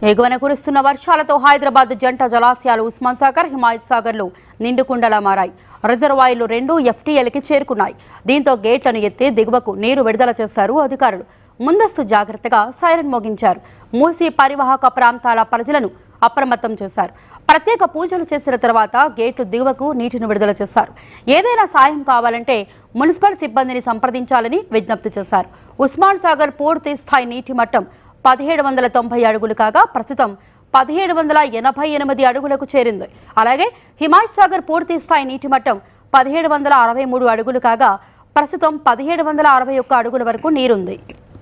ఎగువన కురుస్తున్న వర్షాలతో హైదరాబాద్ జంట జలాశయాలు ఉస్మాన్ సాగర్ హిమాయత్ సాగర్లు నిండుకుండలా మారాయి రిజర్వాయర్లు రెండు ఎఫ్టీఎల్కి చేరుకున్నాయి దీంతో గేట్లను ఎత్తి దిగువకు నీరు విడుదల చేశారు అధికారులు ముందస్తు జాగ్రత్తగా సైరన్ మోగించారు మూసి పరివాహక ప్రాంతాల ప్రజలను అప్రమత్తం చేశారు ప్రత్యేక పూజలు చేసిన తర్వాత గేట్లు దిగువకు నీటిని విడుదల చేశారు ఏదైనా సాయం కావాలంటే మున్సిపల్ సిబ్బందిని సంప్రదించాలని విజ్ఞప్తి చేశారు ఉస్మాన్ సాగర్ పూర్తి స్థాయి నీటి మట్టం పదిహేడు వందల తొంభై అడుగులు కాగా ప్రస్తుతం పదిహేడు వందల ఎనభై ఎనిమిది అడుగులకు చేరింది అలాగే హిమాయత్ సాగర్ పూర్తి స్థాయి నీటి మట్టం పదిహేడు వందల అరవై మూడు అడుగులు కాగా ప్రస్తుతం పదిహేడు వందల అరవై ఒక్క అడుగుల వరకు నీరుంది